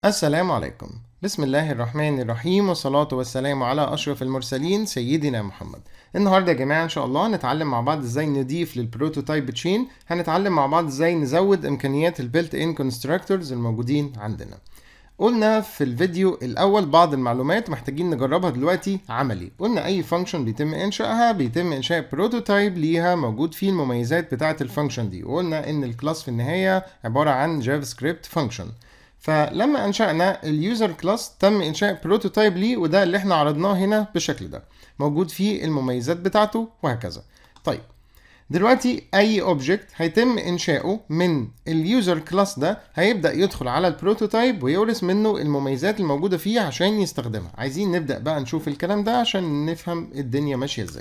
السلام عليكم بسم الله الرحمن الرحيم والصلاة والسلام على أشرف المرسلين سيدنا محمد النهاردة يا جماعة إن شاء الله هنتعلم مع بعض إزاي نضيف للبروتوتايب تشين هنتعلم مع بعض إزاي نزود إمكانيات البيلت إن كونستراكتورز الموجودين عندنا قلنا في الفيديو الأول بعض المعلومات محتاجين نجربها دلوقتي عملي قلنا أي فانكشن بيتم إنشائها بيتم إنشاء بروتوتايب ليها موجود فيه المميزات بتاعة الفانكشن دي وقلنا إن الكلاس في النهاية عبارة عن جافا سكريبت فانكشن فلما انشأنا اليوزر كلاس تم انشاء بروتوتايب ليه وده اللي احنا عرضناه هنا بالشكل ده موجود فيه المميزات بتاعته وهكذا طيب دلوقتي اي اوبجكت هيتم انشاؤه من اليوزر كلاس ده هيبدا يدخل على البروتوتايب ويورث منه المميزات الموجوده فيه عشان يستخدمها عايزين نبدا بقى نشوف الكلام ده عشان نفهم الدنيا ماشيه ازاي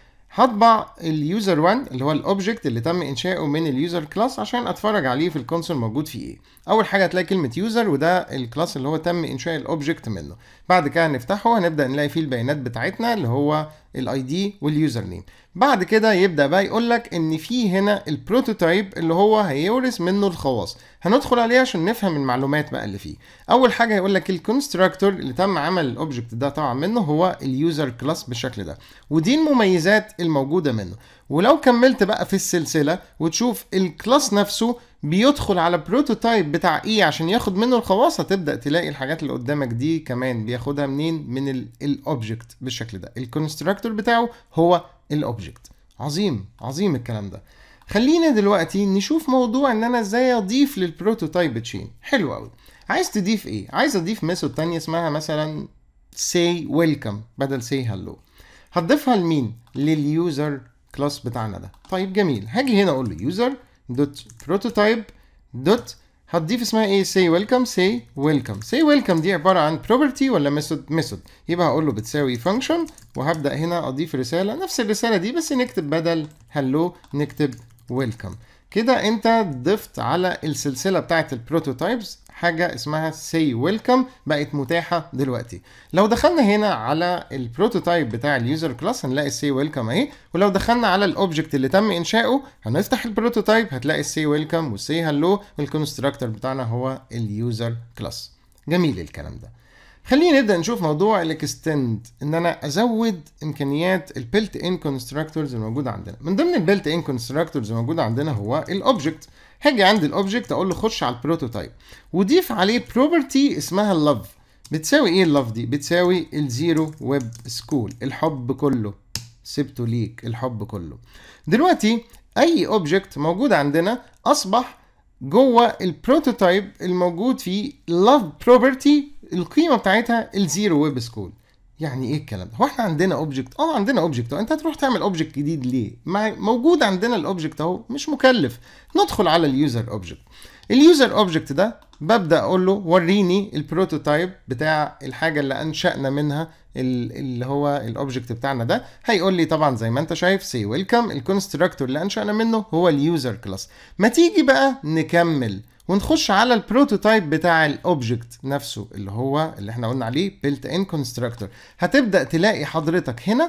هطبع اليوزر 1 اللي هو الاوبجكت اللي تم انشاؤه من اليوزر كلاس عشان اتفرج عليه في الكونسول موجود فيه ايه اول حاجه هتلاقي كلمه يوزر وده الكلاس اللي هو تم انشاء الاوبجكت منه بعد كده هنفتحه هنبدا نلاقي فيه البيانات بتاعتنا اللي هو الاي دي واليوزر نيم بعد كده يبدا بقى يقول لك ان في هنا البروتوتايب اللي هو هيورث منه الخواص هندخل عليه عشان نفهم المعلومات بقى اللي فيه اول حاجه هيقول لك الكونستراكتور اللي تم عمل الاوبجكت ده طبعا منه هو اليوزر كلاس بالشكل ده ودي المميزات الموجوده منه ولو كملت بقى في السلسله وتشوف الكلاس نفسه بيدخل على بروتوتايب بتاع ايه عشان ياخد منه الخواص هتبدا تلاقي الحاجات اللي قدامك دي كمان بياخدها منين من الاوبجكت بالشكل ده الكونستراكتور بتاعه هو الاوبجكت عظيم عظيم الكلام ده خلينا دلوقتي نشوف موضوع ان انا ازاي اضيف للبروتوتايب تشين حلو قوي عايز تضيف ايه عايز اضيف ميثود تانية اسمها مثلا say welcome بدل say hello هتضيفها لمين لليوزر كلاس بتاعنا ده طيب جميل هاجي هنا اقول له user دوت بروتوتايب دوت هتضيف اسمها ايه say welcome say welcome say welcome دي عباره عن property ولا method method يبقى هقول له بتساوي function وهبدا هنا اضيف رساله نفس الرساله دي بس نكتب بدل hello نكتب welcome كده انت ضفت على السلسله بتاعت البروتوتايبس حاجه اسمها say welcome بقت متاحه دلوقتي لو دخلنا هنا على البروتوتايب بتاع اليوزر كلاس هنلاقي say welcome اهي ولو دخلنا على الاوبجكت اللي تم انشائه هنفتح البروتوتايب هتلاقي say welcome والسي hello والكونستراكتور بتاعنا هو اليوزر كلاس جميل الكلام ده خلينا نبدا نشوف موضوع الاكستند ان انا ازود امكانيات البيلت ان كونستراكتورز الموجوده عندنا من ضمن البيلت ان كونستراكتورز الموجوده عندنا هو الاوبجكت هاجي عند الاوبجكت اقول له خش على البروتوتايب وضيف عليه بروبرتي اسمها اللوف بتساوي ايه اللوف دي بتساوي الزيرو ويب سكول الحب كله سبته ليك الحب كله دلوقتي اي اوبجكت موجود عندنا اصبح جوه البروتوتايب الموجود فيه love property القيمه بتاعتها الزيرو ويب سكول يعني ايه الكلام ده هو احنا عندنا اوبجكت اه عندنا اوبجكت انت هتروح تعمل اوبجكت جديد ليه ما موجود عندنا الاوبجكت اهو مش مكلف ندخل على اليوزر اوبجكت اليوزر اوبجكت ده ببدا اقول له وريني البروتوتايب بتاع الحاجه اللي انشانا منها اللي هو الاوبجكت بتاعنا ده هيقول لي طبعا زي ما انت شايف سي ويلكم الكونستراكتور اللي انشانا منه هو اليوزر كلاس ما تيجي بقى نكمل ونخش على البروتوتايب بتاع الاوبجكت نفسه اللي هو اللي احنا قلنا عليه built in constructor هتبدا تلاقي حضرتك هنا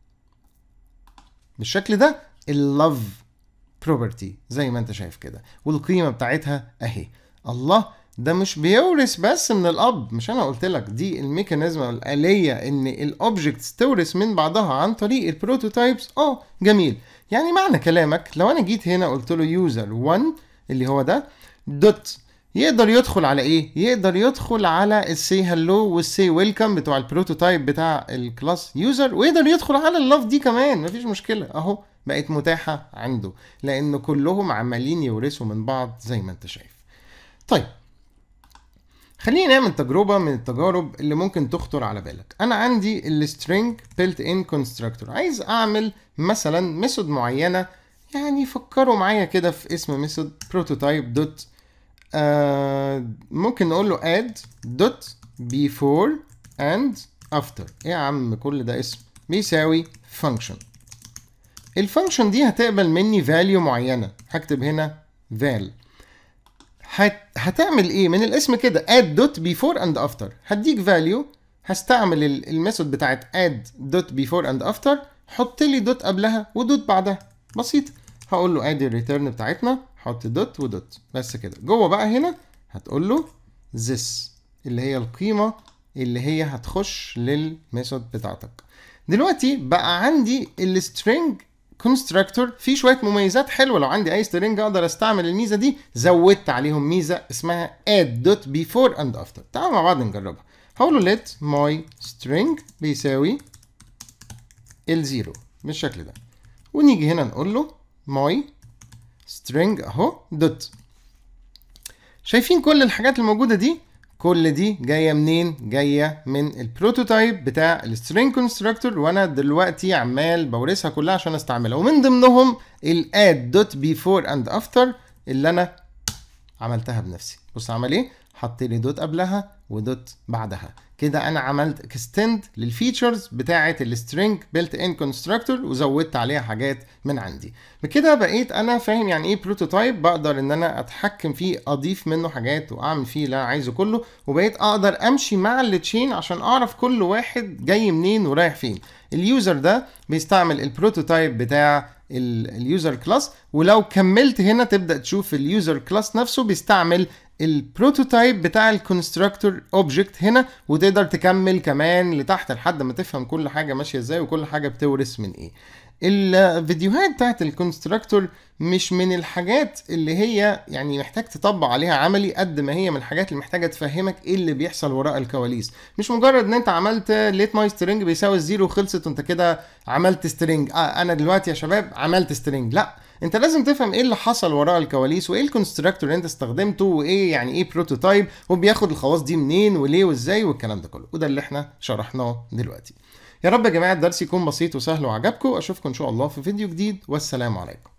بالشكل ده اللوف بروبرتي زي ما انت شايف كده والقيمه بتاعتها اهي الله ده مش بيورث بس من الاب مش انا قلت لك دي الميكانيزم او الاليه ان الاوبجكتس تورث من بعضها عن طريق البروتوتايبس اه جميل يعني معنى كلامك لو انا جيت هنا قلت له يوزر 1 اللي هو ده دوت يقدر يدخل على ايه يقدر يدخل على السي هلو والسي ويلكم بتوع البروتوتايب بتاع الكلاس يوزر ويقدر يدخل على اللوف دي كمان مفيش مشكله اهو بقت متاحه عنده لان كلهم عمالين يورثوا من بعض زي ما انت شايف طيب خلينا نعمل تجربة من التجارب اللي ممكن تخطر على بالك أنا عندي السترينج built in constructor عايز أعمل مثلا ميثود معينة يعني فكروا معايا كده في اسم ميثود prototype دوت آه ممكن نقول له add دوت before and after ايه يا عم كل ده اسم بيساوي function الفانكشن دي هتقبل مني value معينة هكتب هنا val هت... هتعمل ايه من الاسم كده add دوت before and after هديك value هستعمل الميثود بتاعت add دوت before and after حط لي دوت قبلها ودوت بعدها بسيط هقول له ادي الريتيرن بتاعتنا حط دوت ودوت بس كده جوه بقى هنا هتقول له this اللي هي القيمة اللي هي هتخش للميثود بتاعتك دلوقتي بقى عندي السترينج كونستراكتور فيه شويه مميزات حلوه لو عندي اي سترينج اقدر استعمل الميزه دي زودت عليهم ميزه اسمها add dot before and after تعالوا مع بعض نجربها هقول له let my string بيساوي الزيرو بالشكل ده ونيجي هنا نقول له my string اهو دوت شايفين كل الحاجات الموجوده دي كل دي جايه منين جايه من البروتوتايب بتاع السترينج كونستراكتور وانا دلوقتي عمال بورثها كلها عشان استعملها ومن ضمنهم الاد دوت بيفور اند افتر اللي انا عملتها بنفسي بص عمل ايه حط لي دوت قبلها ودوت بعدها كده انا عملت اكستند للفيتشرز بتاعه السترينج بيلت ان كونستراكتور وزودت عليها حاجات من عندي بكده بقيت انا فاهم يعني ايه بروتوتايب بقدر ان انا اتحكم فيه اضيف منه حاجات واعمل فيه اللي انا عايزه كله وبقيت اقدر امشي مع التشين عشان اعرف كل واحد جاي منين ورايح فين اليوزر ده بيستعمل البروتوتايب بتاع اليوزر كلاس ولو كملت هنا تبدا تشوف اليوزر كلاس نفسه بيستعمل البروتوتايب بتاع الكونستراكتور اوبجكت هنا وتقدر تكمل كمان لتحت لحد ما تفهم كل حاجه ماشيه ازاي وكل حاجه بتورث من ايه الفيديوهات بتاعت الكونستراكتور مش من الحاجات اللي هي يعني محتاج تطبق عليها عملي قد ما هي من الحاجات اللي محتاجه تفهمك ايه اللي بيحصل وراء الكواليس مش مجرد ان انت عملت ليت ماي سترينج بيساوي الزيرو وخلصت وانت كده عملت سترينج اه انا دلوقتي يا شباب عملت سترينج لا انت لازم تفهم ايه اللي حصل وراء الكواليس وايه الكونستراكتور اللي انت استخدمته وايه يعني ايه بروتوتايب وبياخد الخواص دي منين وليه وازاي والكلام ده كله وده اللي احنا شرحناه دلوقتي يا رب يا جماعه الدرس يكون بسيط وسهل وعجبكم اشوفكم ان شاء الله في فيديو جديد والسلام عليكم